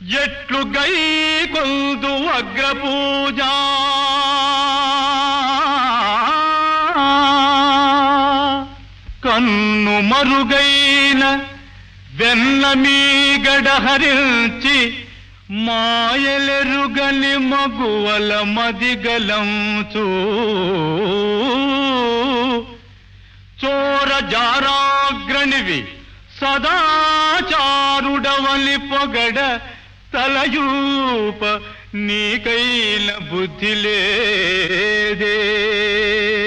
ఎట్లు గై కొందు అగ్రపూజ కన్ను మరుగైన వెన్న మీగడ హరించి మాయలెరుగని మగువల మదిగలంచూ చోర జారాగ్రణివి సదాచారుడవలి పొగడ తలయూప నీకైన బుద్ధి లేదే